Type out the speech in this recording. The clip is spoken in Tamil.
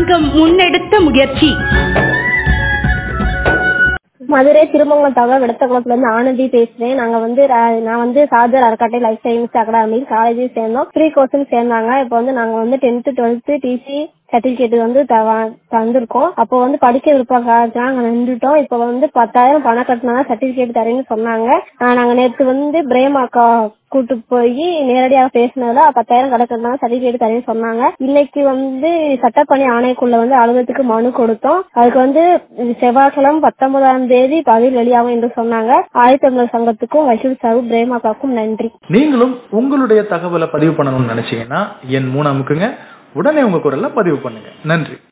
சங்கம் முன்னெடுத்த முயற்சி மதுரை திருமங்கலம் தகவல் விடத்தகுளத்துல இருந்து ஆனந்தி பேசுறேன் நாங்க வந்து ர- நான் வந்து சாஜர் அறக்கட்டை லைஃப் சயின்ஸ் அகாடமி காலேஜ் சேர்ந்தோம் ஃப்ரீ கோர்ஸ்னு சேர்ந்தாங்க இப்போ வந்து நாங்க வந்து டென்த் டுவெல்த் டிசி சர்டிபிகேட் வந்து தவ- தந்திருக்கோம் அப்போ வந்து படிக்க விருப்பம் காரணத்தினால நாங்க நின்றுட்டோம் இப்போ வந்து பத்தாயிரம் பணம் கட்டினா சர்டிபிகேட் தரேன்னு சொன்னாங்க ஆஹ் நாங்க நேத்து வந்து பிரேமாக்கா கூட்டு போய் நேரடியாக பேசினதுல பத்தாயிரம் கணக்கு சர்டிபிகேட் தரேன்னு சொன்னாங்க இன்னைக்கு வந்து சட்டப்பணி ஆணையக்குள்ள வந்து அலுவலகத்துக்கு மனு கொடுத்தோம் அதுக்கு வந்து செவ்வாய்க்கிழமை பத்தொன்பதாம் தேதி பதில் வெளியாகும் என்று சொன்னாங்க ஆயுத்தமிழர் சங்கத்துக்கும் வசூல் சாரு பிரேமாக்காக்கும் நன்றி நீங்களும் உங்களுடைய தகவலை பதிவு பண்ணணும்னு நினைச்சீங்கன்னா என் மூணு அமுக்குங்க உடனே உங்க குரல்ல பதிவு பண்ணுங்க நன்றி